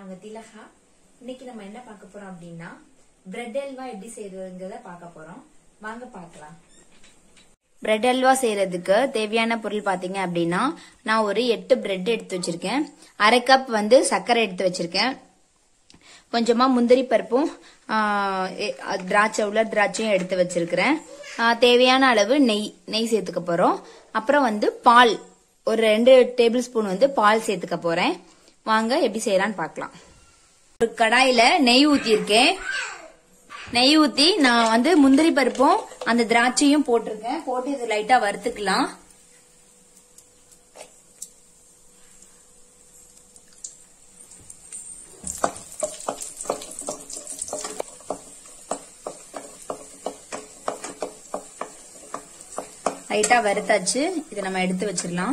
நாங்க திலகா இன்னைக்கு நம்ம என்ன பார்க்க போறோம் அப்படின்னா பிரெட் அல்வா எப்படி செய்யறதுங்கிறத பார்க்க போறோம் வாங்க பார்க்கலாம் பிரெட் அல்வா செய்யறதுக்கு தேவையான பொருள் பாத்தீங்க அப்படின்னா நான் ஒரு எட்டு பிரெட் எடுத்து வச்சிருக்கேன் அரை கப் வந்து சர்க்கரை எடுத்து வச்சிருக்கேன் கொஞ்சமா முந்திரி பருப்பும் ஆ, எ- அ- திராட்சை உள்ள திராட்சையும் எடுத்து வச்சிருக்கிறேன் ஆ, தேவையான அளவு நெய் நெய் சேர்த்துக்க போறோம் அப்புறம் வந்து பால் ஒரு ரெண்டு டேபிள் ஸ்பூன் வந்து பால் சேர்த்துக்க போறேன் வாங்க எப்படி செய்யலாம்னு பார்க்கலாம் ஒரு கடாயில நெய் ஊத்திருக்கேன் நெய் ஊத்தி நான் வந்து முந்திரி பருப்பும் அந்த திராட்சையும் போட்டிருக்கேன் போட்டு இது லைட்டா வறுத்துக்கலாம் லைட்டா வறுத்தாச்சு இதை நம்ம எடுத்து வச்சிடலாம்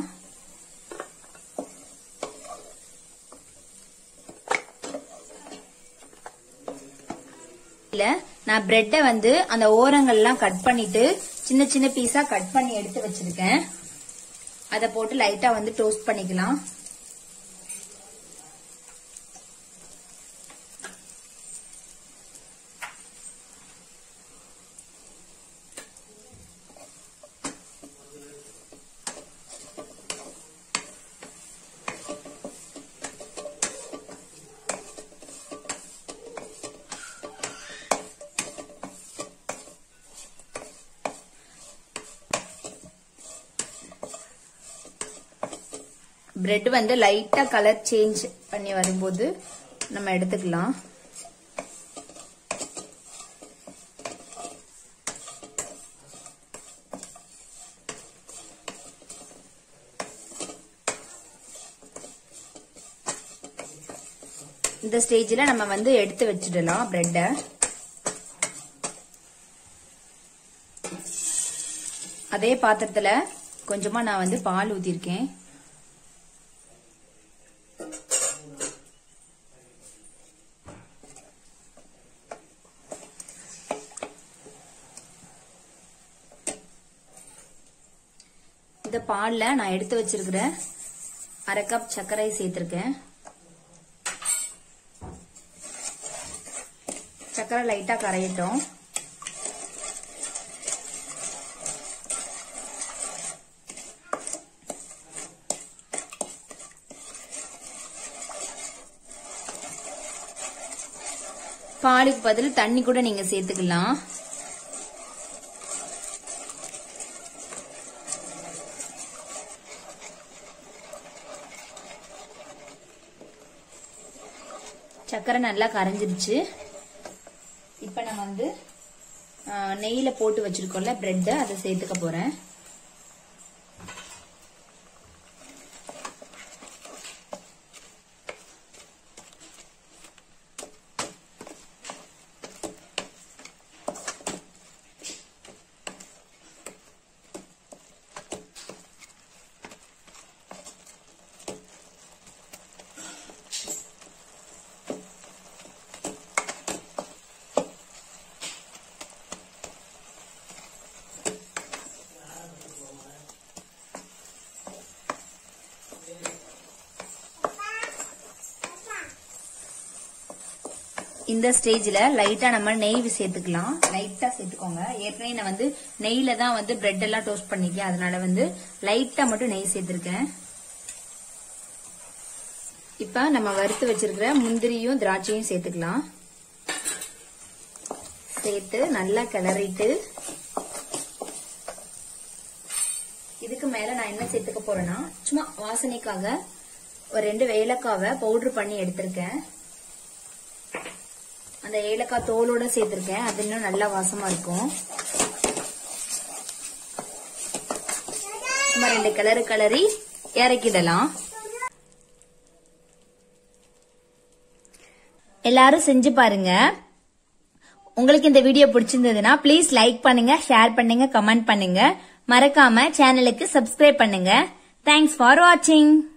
இல்ல நான் பிரெட்டை வந்து அந்த ஓரங்கள்லாம் கட் பண்ணிட்டு சின்ன சின்ன பீஸா கட் பண்ணி எடுத்து வச்சிருக்கேன் அத போட்டு லைட்டா வந்து டோஸ்ட் பண்ணிக்கலாம் பிரெட் வந்து லைட்டா கலர் சேஞ்ச் பண்ணி வரும்போது நம்ம எடுத்துக்கலாம் இந்த ஸ்டேஜ்ல நம்ம வந்து எடுத்து வச்சிடலாம் பிரெட்டை அதே பாத்திரத்துல கொஞ்சமா நான் வந்து பால் ஊத்திருக்கேன் இந்த பால்ல நான் எடுத்து வச்சிருக்கிற அரை கப் சர்க்கரை சேர்த்திருக்கேன் சர்க்கரை லைட்டா கரையட்டும் பாலுக்கு பதில் தண்ணி கூட நீங்க சேர்த்துக்கலாம் சர்க்கரை நல்லா கரைஞ்சிருச்சு இப்ப நான் வந்து ஆ, நெய்யில போட்டு வச்சிருக்கோம்ல பிரெட் அதை சேர்த்துக்க போறேன் இந்த ஸ்டேஜ்ல லைட்டா நம்ம நெய் சேர்த்துக்கலாம் லைட்டா சேர்த்துக்கோங்க ஏற்கனவே நான் வந்து நெய்ல தான் வந்து பிரெட் எல்லாம் டோஸ்ட் பண்ணிருக்கேன் அதனால வந்து லைட்டா மட்டும் நெய் சேர்த்திருக்கேன் இப்ப நம்ம வறுத்து வச்சிருக்கிற முந்திரியும் திராட்சையும் சேர்த்துக்கலாம் சேர்த்து நல்லா கிளறிட்டு இதுக்கு மேல நான் என்ன சேர்த்துக்க போறேன்னா சும்மா வாசனைக்காக ஒரு ரெண்டு ஏலக்காவை பவுடர் பண்ணி எடுத்திருக்கேன் அந்த ஏலக்காய் தோலோட சேர்த்திருக்கேன் அது இன்னும் நல்லா வாசமா இருக்கும் சும்மா ரெண்டு கலரு கலரி இறக்கிடலாம் எல்லாரும் செஞ்சு பாருங்க உங்களுக்கு இந்த வீடியோ பிடிச்சிருந்ததுன்னா ப்ளீஸ் லைக் பண்ணுங்க ஷேர் பண்ணுங்க கமெண்ட் பண்ணுங்க மறக்காம சேனலுக்கு சப்ஸ்கிரைப் பண்ணுங்க தேங்க்ஸ் ஃபார் வாட்சிங்